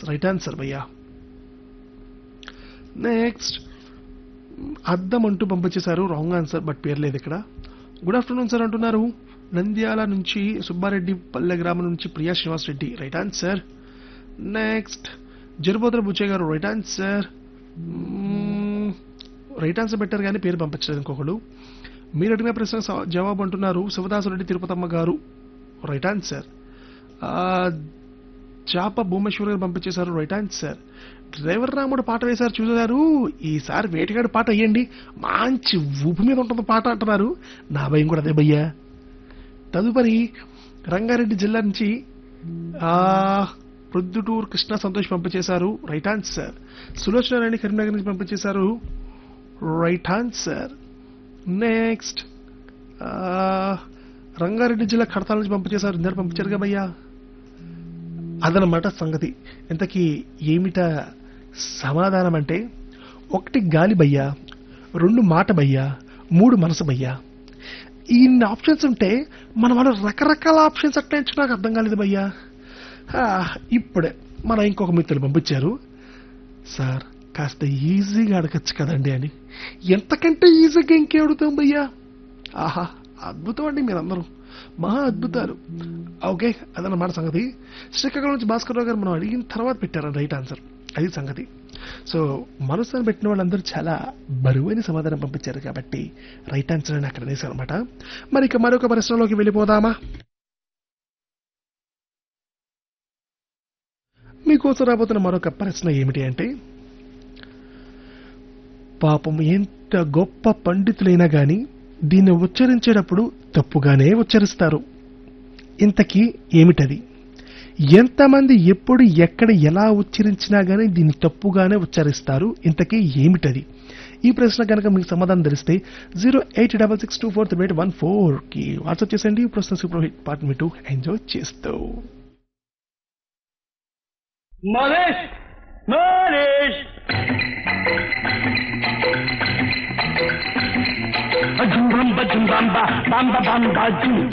right answer భయ్యా next అద్దం అంటూ పంపించేశారు రాంగ్ ఆన్సర్ బట్ పేరు లేదు ఇక్కడ గుడ్ ఆఫ్టర్నూన్ సార్ అంటున్నారు నంద్యాల నుంచి సుబ్బారెడ్డి పల్లె గ్రామం నుంచి Priya Srinivas Reddy right answer next Jarubothula Buchaiah గారు రైట్ ఆన్సర్ రైట్ ఆన్సర్ పెట్టారు కానీ పేరు పంపించలేదు ఇంకొకడు మీరు అడిగిన ప్రశ్న స- జవాబు అంటున్నారు శివదాసరెడ్డి తిరుపతమ్మ గారు రైట్ ఆన్సర్ చాప భూమేశ్వర్ గారు పంపించేశారు రైట్ ఆన్సర్ డ్రైవర్ రాముడు పాట వేశారు చూసారు ఈసారి వేటగాడు పాట వేయండి మంచి ఊపు మీద ఉంటుంది పాట అంటున్నారు నా భయం కూడా అదే భయ్యా తదుపరి రంగారెడ్డి జిల్లా నుంచి ఆ ప్రొద్దుటూరు కృష్ణ సంతోష్ పంపించేశారు రైట్ ఆన్సర్ సులోచన రాణి కరీంనగర్ నుంచి పంపించేశారు రైట్ ఆన్సర్ నెక్స్ట్ రంగారెడ్డి జిల్లా కడతాల నుంచి పంపించేశారు ఇద్దరు పంపించారుగా భయ్యా అదనమాట సంగతి ఇంతకీ ఏమిట సమాధానం అంటే ఒకటి గాలి భయ్యా రెండు మాట భయ్యా మూడు మనసు భయ్యా ఇన్ని ఆప్షన్స్ ఉంటే మన వాళ్ళు రకరకాల ఆప్షన్స్ అట్లా ఎంచుకో నాకు అర్థం కాలేదు భయ్యా ఆ, ఇప్పుడే మన ఇంకొక మిత్రులు పంపించారు సార్ కాస్త ఈజీగా అడగచ్చు కదండి అని ఎంతకంటే ఈజీగా ఇంకే అడుగుతాం భయ్యా ఆహా అద్భుతం అండి మీరందరూ మహా అద్భుతాలు ఓకే అదన్నమాట సంగతి శ్రీకాకుళం నుంచి భాస్కర్ గారు మనం అడిగిన తర్వాత పెట్టారు రైట్ ఆన్సర్ అది సంగతి సో మనసుని పెట్టిన వాళ్ళందరూ చాలా బరువైన సమాధానం పంపించారు కాబట్టి రైట్ ఆన్సర్ అని అక్కడ వేశారు అనమాట మరి ఇక మరొక ప్రశ్నలోకి వెళ్ళిపోదామా మీకోసం రాబోతున్న మరొక ప్రశ్న ఏమిటి అంటే పాపం ఎంత గొప్ప పండితులైనా గాని దీన్ని ఉచ్చరించేటప్పుడు తప్పుగానే ఉచ్చరిస్తారు ఇంతకీ ఏమిటది ఎంతమంది ఎప్పుడు ఎక్కడ ఎలా ఉచ్చరించినా గానీ దీన్ని తప్పుగానే ఉచ్చరిస్తారు ఇంతకీ ఏమిటది ఈ ప్రశ్న కనుక మీకు సమాధానం తెలిస్తే zero eight double six two four three eight one four కి వాట్సాప్ చేసండి ఈ ప్రశ్న సూపర్ హిట్ పార్ట్ మీ టూ ఎంజాయ్ చేస్తూ మహేష్ మహేష్ జుంబంబ జుంబంబ బంబ బంబ జుం